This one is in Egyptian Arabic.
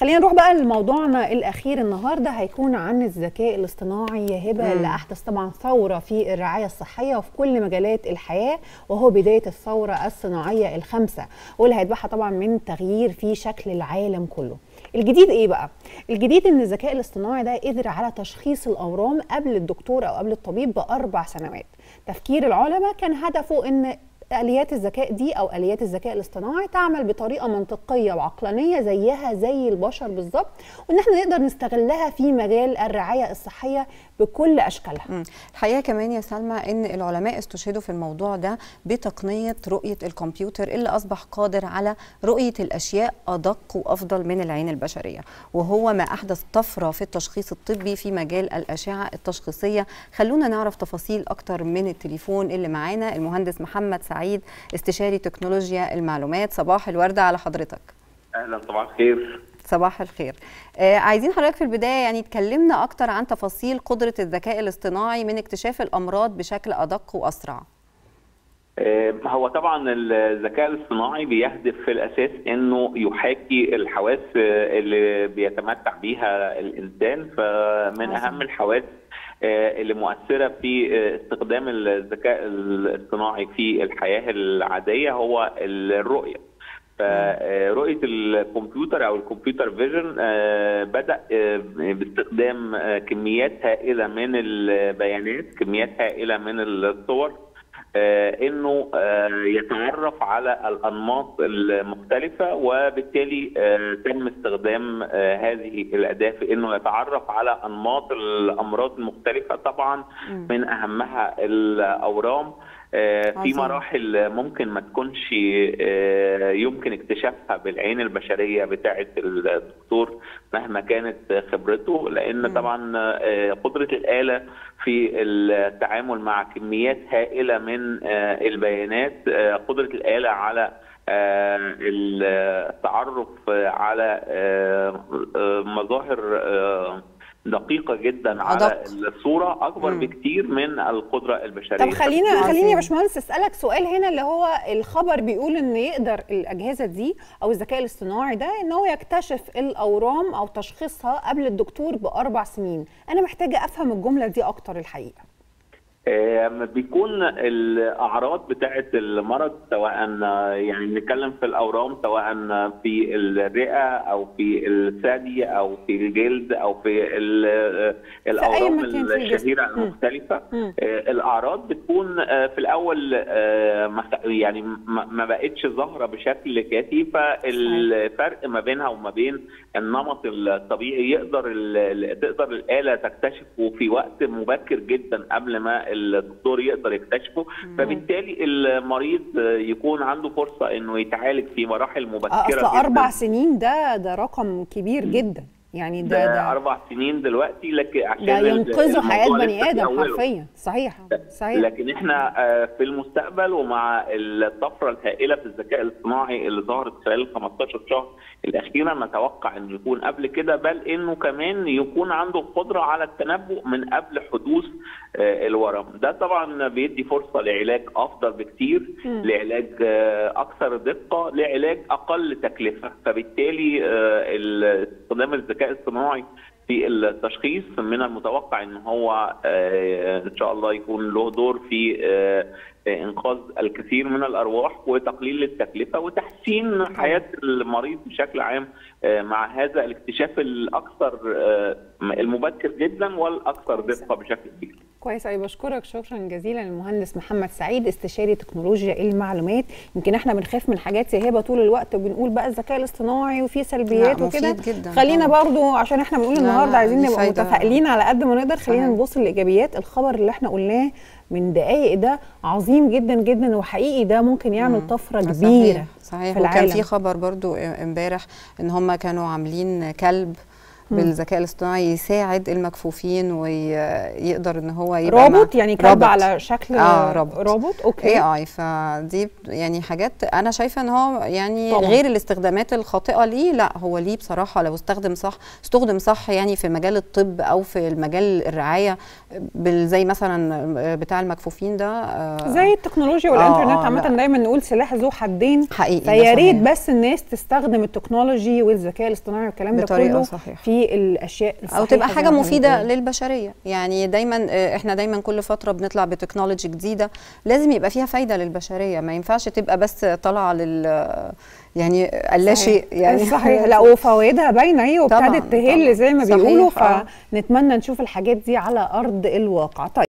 خلينا نروح بقى لموضوعنا الاخير النهارده هيكون عن الذكاء الاصطناعي يا هبه اللي احدث طبعا ثوره في الرعايه الصحيه وفي كل مجالات الحياه وهو بدايه الثوره الصناعيه الخامسه واللي هيتبعها طبعا من تغيير في شكل العالم كله الجديد ايه بقى الجديد ان الذكاء الاصطناعي ده قدر على تشخيص الاورام قبل الدكتور او قبل الطبيب باربع سنوات تفكير العلماء كان هدفه ان اليات الذكاء دي او اليات الذكاء الاصطناعي تعمل بطريقه منطقيه وعقلانيه زيها زي البشر بالظبط وان احنا نقدر نستغلها في مجال الرعايه الصحيه بكل اشكالها. مم. الحقيقه كمان يا سلمى ان العلماء استشهدوا في الموضوع ده بتقنيه رؤيه الكمبيوتر اللي اصبح قادر على رؤيه الاشياء ادق وافضل من العين البشريه وهو ما احدث طفره في التشخيص الطبي في مجال الاشعه التشخيصيه خلونا نعرف تفاصيل اكتر من التليفون اللي معانا المهندس محمد سعيد استشاري تكنولوجيا المعلومات صباح الورده على حضرتك اهلا صباح الخير صباح الخير آه عايزين حضرتك في البدايه يعني تكلمنا اكتر عن تفاصيل قدره الذكاء الاصطناعي من اكتشاف الامراض بشكل ادق واسرع آه هو طبعا الذكاء الاصطناعي بيهدف في الاساس انه يحاكي الحواس اللي بيتمتع بيها الانسان فمن اهم الحواس اللي مؤثرة في استخدام الذكاء الاصطناعي في الحياة العادية هو الرؤية فرؤية الكمبيوتر أو الكمبيوتر فيجن بدأ باستخدام كميات هائلة من البيانات كميات هائلة من الصور انه يتعرف على الانماط المختلفه وبالتالي تم استخدام هذه الاداه في انه يتعرف على انماط الامراض المختلفه طبعا من اهمها الاورام في مراحل ممكن ما تكونش يمكن اكتشافها بالعين البشريه بتاعه الدكتور مهما كانت خبرته لان طبعا قدره الاله في التعامل مع كميات هائله من البيانات قدره الاله على التعرف على مظاهر دقيقة جدا على الصورة أكبر م. بكتير من القدرة البشرية طب خلينا خليني يا باشمهندس أسألك سؤال هنا اللي هو الخبر بيقول إن يقدر الأجهزة دي أو الذكاء الاصطناعي ده إن هو يكتشف الأورام أو تشخيصها قبل الدكتور بأربع سنين أنا محتاجة أفهم الجملة دي أكتر الحقيقة بيكون الاعراض بتاعه المرض سواء يعني نتكلم في الاورام سواء في الرئه او في الثدي او في الجلد او في الاورام الشهيره المختلفه الاعراض بتكون في الاول يعني ما بقتش ظاهره بشكل كافي فالفرق ما بينها وما بين النمط الطبيعي يقدر تقدر الاله تكتشفه في وقت مبكر جدا قبل ما الدكتور يقدر يكتشفه فبالتالي المريض يكون عنده فرصه انه يتعالج في مراحل مبكره اصل اربع سنين ده ده رقم كبير جدا يعني ده, ده, ده اربع سنين دلوقتي لكن عشان ده ينقذوا حياه بني ادم حرفيا صحيح صحيح لكن احنا في المستقبل ومع الطفره الهائله في الذكاء الاصطناعي اللي ظهرت خلال ال 15 شهر الاخيره نتوقع انه يكون قبل كده بل انه كمان يكون عنده القدره على التنبؤ من قبل حدوث الورم ده طبعا بيدي فرصه لعلاج افضل بكتير م. لعلاج اكثر دقه لعلاج اقل تكلفه فبالتالي استخدام الذكاء الاصطناعي في التشخيص من المتوقع ان هو ان شاء الله يكون له دور في انقاذ الكثير من الارواح وتقليل التكلفه وتحسين حياه المريض بشكل عام مع هذا الاكتشاف الاكثر المبكر جدا والاكثر دقه بشكل كبير. كويس قوي بشكرك شكرا جزيلا للمهندس محمد سعيد استشاري تكنولوجيا المعلومات يمكن احنا بنخاف من حاجات يا هبه طول الوقت وبنقول بقى الذكاء الاصطناعي وفيه سلبيات وكده خلينا برضو عشان احنا بنقول النهارده عايزين نبقى متفائلين على قد ما نقدر خلينا نبص للايجابيات الخبر اللي احنا قلناه من دقائق ده عظيم جدا جدا وحقيقي ده ممكن يعمل طفره كبيره صحيح, صحيح. في العالم. وكان في خبر برضو امبارح ان هم كانوا عاملين كلب بالذكاء الاصطناعي يساعد المكفوفين ويقدر ان هو يبقى مع- روبوت يعني كلب روبوت. على شكل آه، روبوت. روبوت اوكي اي اي فدي يعني حاجات انا شايفه ان هو يعني طبعاً. طبعا. غير الاستخدامات الخاطئه ليه لا هو ليه بصراحه لو استخدم صح استخدم صح يعني في مجال الطب او في المجال الرعايه بال- زي مثلا بتاع المكفوفين ده آه، زي التكنولوجيا آه، والانترنت آه، عامه لا. دايما نقول سلاح ذو حدين حقيقي ده فيا ريت صحيح. بس الناس تستخدم التكنولوجي والذكاء الاصطناعي والكلام ده بطريقة كله صحيحة. في الاشياء او الصحيحة تبقى زي حاجه ما مفيده بنقول. للبشريه يعني دايما آه، احنا دايما كل فتره بنطلع بتكنولوجي جديده لازم يبقى فيها فايده للبشريه ما ينفعش تبقى بس طالعه لل يعني لا صحيح. شيء يعني صحيح لا وفوائدها باينه اهي طبعاً، وابتدت تهل طبعاً. زي ما صحيح، بيقولوا آه. فنتمنى نشوف الحاجات دي على ارض الواقع طيب